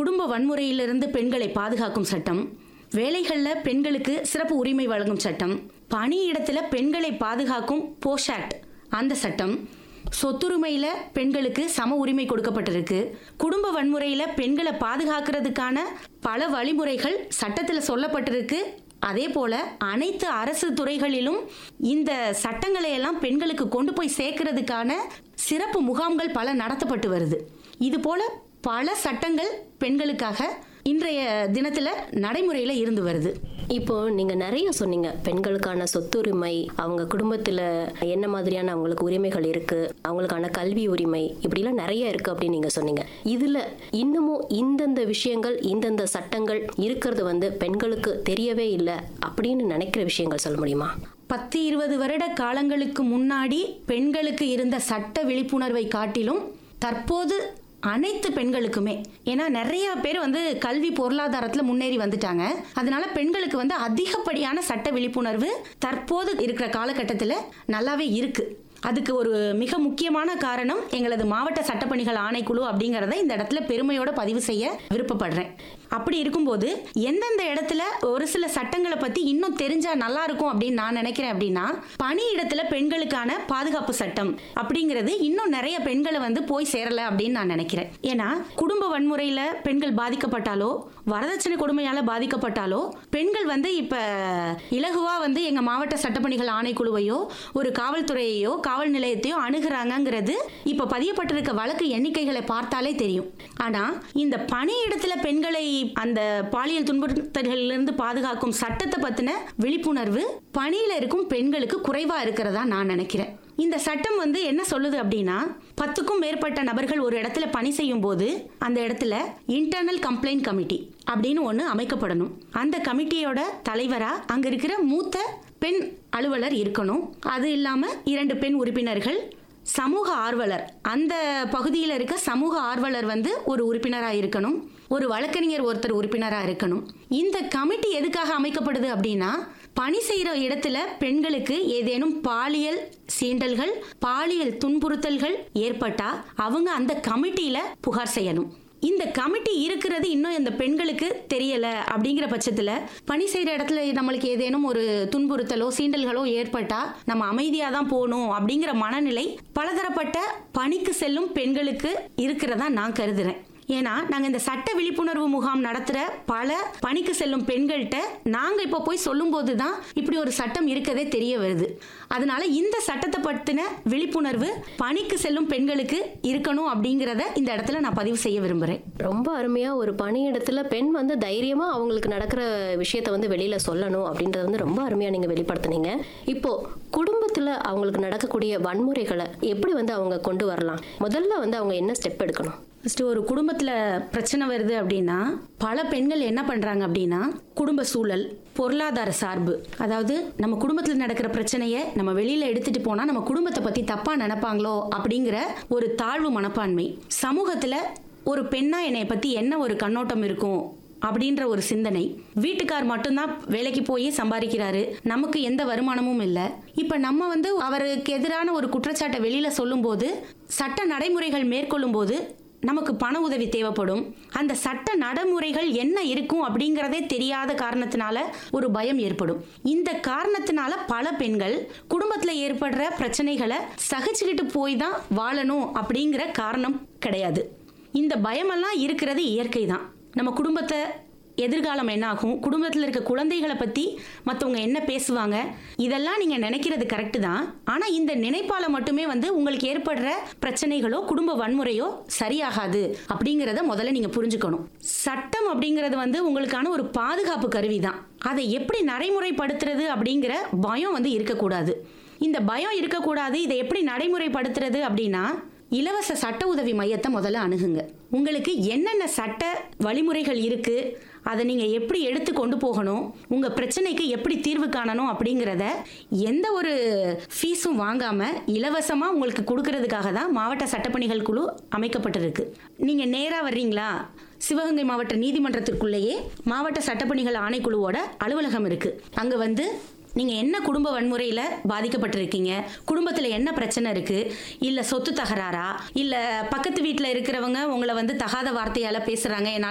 குடும்ப வன்முறையிலிருந்து பெண்களை பாதுகாக்கும் சட்டம் வேலைகளில் பெண்களுக்கு சிறப்பு உரிமை வழங்கும் சட்டம் பணியிடத்துல பெண்களை பாதுகாக்கும் போஷாக்ட் அந்த சட்டம் சொத்துரிமையில பெண்களுக்கு சம உரிமை கொடுக்கப்பட்டிருக்கு குடும்ப வன்முறையில பெண்களை பாதுகாக்கிறதுக்கான பல வழிமுறைகள் சட்டத்தில் சொல்லப்பட்டிருக்கு அதே போல அனைத்து அரசு துறைகளிலும் இந்த சட்டங்களை எல்லாம் பெண்களுக்கு கொண்டு போய் சேர்க்கறதுக்கான சிறப்பு முகாம்கள் பல நடத்தப்பட்டு வருது இது போல பல சட்டங்கள் பெண்களுக்காக இன்றைய தினத்துல நடைமுறையில இருந்து வருது இப்போ நீங்க நிறைய சொன்னீங்க பெண்களுக்கான சொத்துரிமை அவங்க குடும்பத்துல என்ன மாதிரியான அவங்களுக்கு உரிமைகள் இருக்கு அவங்களுக்கான கல்வி உரிமை இப்படிலாம் நிறைய இருக்கு அப்படின்னு நீங்க சொன்னீங்க இதுல இன்னமும் இந்தந்த விஷயங்கள் இந்தந்த சட்டங்கள் இருக்கிறது வந்து பெண்களுக்கு தெரியவே இல்லை அப்படின்னு நினைக்கிற விஷயங்கள் சொல்ல முடியுமா பத்து இருபது வருட காலங்களுக்கு முன்னாடி பெண்களுக்கு இருந்த சட்ட விழிப்புணர்வை காட்டிலும் தற்போது அனைத்து பெண்களுக்குமே ஏன்னா நிறைய பேர் வந்து கல்வி பொருளாதாரத்தில் முன்னேறி வந்துட்டாங்க அதனால பெண்களுக்கு வந்து அதிகப்படியான சட்ட விழிப்புணர்வு தற்போது இருக்கிற காலகட்டத்தில் நல்லாவே இருக்கு அதுக்கு ஒரு மிக முக்கியமான காரணம் எங்களது மாவட்ட சட்டப்பணிகள் ஆணைக்குழு அப்படிங்கிறத இந்த இடத்துல பெருமையோட பதிவு செய்ய விருப்பப்படுறேன் அப்படி இருக்கும்போது எந்தெந்த இடத்துல ஒரு சில சட்டங்களை பத்தி இன்னும் தெரிஞ்சா நல்லா இருக்கும் அப்படின்னு நான் நினைக்கிறேன் அப்படின்னா பணியிடத்துல பெண்களுக்கான பாதுகாப்பு சட்டம் அப்படிங்கிறது இன்னும் நிறைய பெண்களை வந்து போய் சேரல அப்படின்னு நான் நினைக்கிறேன் ஏன்னா குடும்ப வன்முறையில பெண்கள் பாதிக்கப்பட்டாலோ வரதட்சணை கொடுமையால பாதிக்கப்பட்டாலோ பெண்கள் வந்து இப்ப இலகுவா வந்து எங்க மாவட்ட சட்டப்பணிகள் ஆணைக்குழுவையோ ஒரு காவல்துறையையோ காவல் நிலையத்தையோ அணுகுறாங்கங்கிறது இப்ப பதியப்பட்டிருக்க வழக்கு எண்ணிக்கைகளை பார்த்தாலே தெரியும் ஆனா இந்த பணியிடத்துல பெண்களை அந்த பாலியல் துன்புறுத்தல்களிலிருந்து பாதுகாக்கும் சட்டத்தை பத்தின விழிப்புணர்வு பணியில இருக்கும் பெண்களுக்கு குறைவா இருக்கிறதா நான் நினைக்கிறேன் இந்த சட்டம் வந்து என்ன சொல்லுது அப்படின்னா பத்துக்கும் மேற்பட்ட நபர்கள் ஒரு இடத்துல பணி செய்யும் போது அந்த இடத்துல இன்டர்னல் கம்ப்ளைண்ட் கமிட்டி அப்படின்னு ஒன்று அமைக்கப்படணும் அந்த கமிட்டியோட தலைவரா அங்க இருக்கிற மூத்த பெண் அலுவலர் இருக்கணும் அது இல்லாம இரண்டு பெண் உறுப்பினர்கள் சமூக ஆர்வலர் அந்த பகுதியில் இருக்க சமூக ஆர்வலர் வந்து ஒரு உறுப்பினராக இருக்கணும் ஒரு வழக்கறிஞர் ஒருத்தர் உறுப்பினராக இருக்கணும் இந்த கமிட்டி எதுக்காக அமைக்கப்படுது அப்படின்னா பணி செய்கிற இடத்துல பெண்களுக்கு ஏதேனும் பாலியல் சீண்டல்கள் பாலியல் துன்புறுத்தல்கள் ஏற்பட்டா அவங்க அந்த கமிட்டியில புகார் செய்யணும் இந்த கமிட்டி இருக்கிறது இன்னும் இந்த பெண்களுக்கு தெரியல அப்படிங்கிற பட்சத்துல பணி செய்யற இடத்துல நம்மளுக்கு ஏதேனும் ஒரு துன்புறுத்தலோ சீண்டல்களோ ஏற்பட்டா நம்ம அமைதியா தான் போகணும் அப்படிங்கிற மனநிலை பலதரப்பட்ட பணிக்கு செல்லும் பெண்களுக்கு இருக்கிறதா நான் கருதுறேன் ஏன்னா நாங்கள் இந்த சட்ட விழிப்புணர்வு முகாம் நடத்துகிற பல பணிக்கு செல்லும் பெண்கள்கிட்ட நாங்கள் இப்போ போய் சொல்லும்போது தான் இப்படி ஒரு சட்டம் இருக்கதே தெரிய வருது அதனால இந்த சட்டத்தை பற்றின விழிப்புணர்வு பணிக்கு செல்லும் பெண்களுக்கு இருக்கணும் அப்படிங்கிறத இந்த இடத்துல நான் பதிவு செய்ய விரும்புகிறேன் ரொம்ப அருமையா ஒரு பணியிடத்துல பெண் வந்து தைரியமா அவங்களுக்கு நடக்கிற விஷயத்த வந்து வெளியில சொல்லணும் அப்படின்றத வந்து ரொம்ப அருமையா நீங்க வெளிப்படுத்துனீங்க இப்போ குடும்பத்துல அவங்களுக்கு நடக்கக்கூடிய வன்முறைகளை எப்படி வந்து அவங்க கொண்டு வரலாம் முதல்ல வந்து அவங்க என்ன ஸ்டெப் எடுக்கணும் ஃபஸ்ட்டு ஒரு குடும்பத்தில் பிரச்சனை வருது அப்படின்னா பல பெண்கள் என்ன பண்ணுறாங்க அப்படின்னா குடும்ப சூழல் பொருளாதார சார்பு அதாவது நம்ம குடும்பத்தில் நடக்கிற பிரச்சனையை நம்ம வெளியில் எடுத்துட்டு போனால் நம்ம குடும்பத்தை பற்றி தப்பாக நினைப்பாங்களோ அப்படிங்கிற ஒரு தாழ்வு மனப்பான்மை சமூகத்தில் ஒரு பெண்ணா என்னை பற்றி என்ன ஒரு கண்ணோட்டம் இருக்கும் அப்படின்ற ஒரு சிந்தனை வீட்டுக்கார் மட்டும்தான் வேலைக்கு போய் சம்பாதிக்கிறாரு நமக்கு எந்த வருமானமும் இல்லை இப்போ நம்ம வந்து அவருக்கு எதிரான ஒரு குற்றச்சாட்டை வெளியில சொல்லும்போது சட்ட நடைமுறைகள் மேற்கொள்ளும் போது நமக்கு பண உதவி தேவைப்படும் அந்த சட்ட நடைமுறைகள் என்ன இருக்கும் அப்படிங்கிறதே தெரியாத காரணத்தினால ஒரு பயம் ஏற்படும் இந்த காரணத்தினால பல பெண்கள் குடும்பத்தில் ஏற்படுற பிரச்சனைகளை சகிச்சுக்கிட்டு போய் தான் வாழணும் அப்படிங்கிற காரணம் கிடையாது இந்த பயமெல்லாம் இருக்கிறது இயற்கை தான் நம்ம குடும்பத்தை எதிர்காலம் என்ன ஆகும் குடும்பத்தில் இருக்க குழந்தைகளை பற்றி மற்றவங்க என்ன பேசுவாங்க இதெல்லாம் நீங்கள் நினைக்கிறது கரெக்டு தான் ஆனால் இந்த நினைப்பால மட்டுமே வந்து உங்களுக்கு ஏற்படுற பிரச்சனைகளோ குடும்ப வன்முறையோ சரியாகாது அப்படிங்கிறத முதல்ல நீங்கள் புரிஞ்சுக்கணும் சட்டம் அப்படிங்கிறது வந்து உங்களுக்கான ஒரு பாதுகாப்பு கருவி தான் அதை எப்படி நடைமுறைப்படுத்துறது அப்படிங்கிற பயம் வந்து இருக்கக்கூடாது இந்த பயம் இருக்கக்கூடாது இதை எப்படி நடைமுறைப்படுத்துறது அப்படின்னா இலவச சட்ட உதவி மையத்தை முதல்ல அணுகுங்க உங்களுக்கு என்னென்ன சட்ட வழிமுறைகள் இருக்கு அதை நீங்கள் எப்படி எடுத்து கொண்டு போகணும் உங்கள் பிரச்சனைக்கு எப்படி தீர்வு காணணும் அப்படிங்கிறத எந்த ஒரு ஃபீஸும் வாங்காமல் இலவசமாக உங்களுக்கு கொடுக்கறதுக்காக தான் மாவட்ட சட்டப்பணிகள் குழு அமைக்கப்பட்டிருக்கு நீங்கள் நேராக வர்றீங்களா சிவகங்கை மாவட்ட நீதிமன்றத்திற்குள்ளேயே மாவட்ட சட்டப்பணிகள் ஆணைக்குழுவோட அலுவலகம் இருக்குது அங்கே வந்து நீங்கள் என்ன குடும்ப வன்முறையில் பாதிக்கப்பட்டிருக்கீங்க குடும்பத்தில் என்ன பிரச்சனை இருக்குது இல்லை சொத்து தகராறா இல்லை பக்கத்து வீட்டில் இருக்கிறவங்க உங்களை வந்து தகாத வார்த்தையால் பேசுகிறாங்க என்னால்